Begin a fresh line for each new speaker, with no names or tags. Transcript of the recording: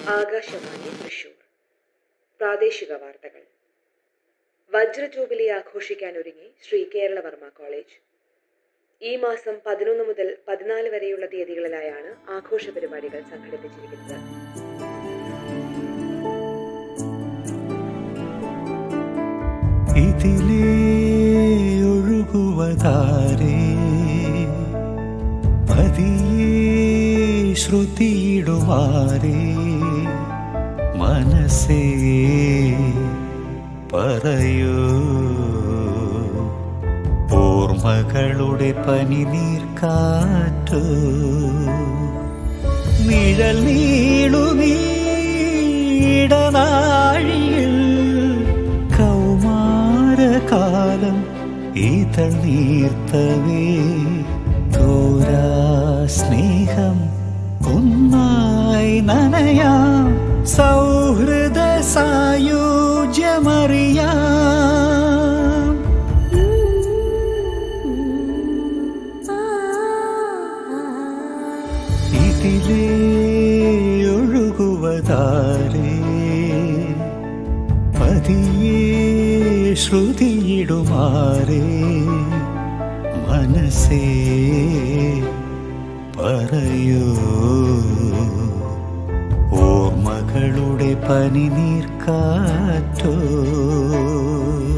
ആകാശവാണി തൃശൂർ പ്രാദേശിക വാർത്തകൾ വജ്ര ജൂബിലി ആഘോഷിക്കാനൊരുങ്ങി ശ്രീ കേരളവർമ്മ കോളേജ് ഈ മാസം പതിനൊന്ന് മുതൽ പതിനാല് വരെയുള്ള തീയതികളിലായാണ് ആഘോഷ പരിപാടികൾ സംഘടിപ്പിച്ചിരിക്കുന്നത്
ഇതിലേ ഒഴുകുവതാരേ പതിയേ ശ്രുതിയിടുമാരേ മനസ്സേ പറയൂ ഓർമ്മകളുടെ പനിനീർക്കാറ്റു നിഴൽ നീളുമീടനാഴിയിൽ കൗമാരകാലം ഇതൾ നീർത്തവേ തോരാ സ്നേഹം ഒന്നായി നനയാം സൗഹൃദ സായുജ്യമറിയാം ഇതിലേ ഒഴുകുവതാരേ പതിയേ ശ്രുതിയിടുമാരേ മനസ്സേ പറയൂ ഓർമ്മകളുടെ പനിനീർക്കാറ്റോ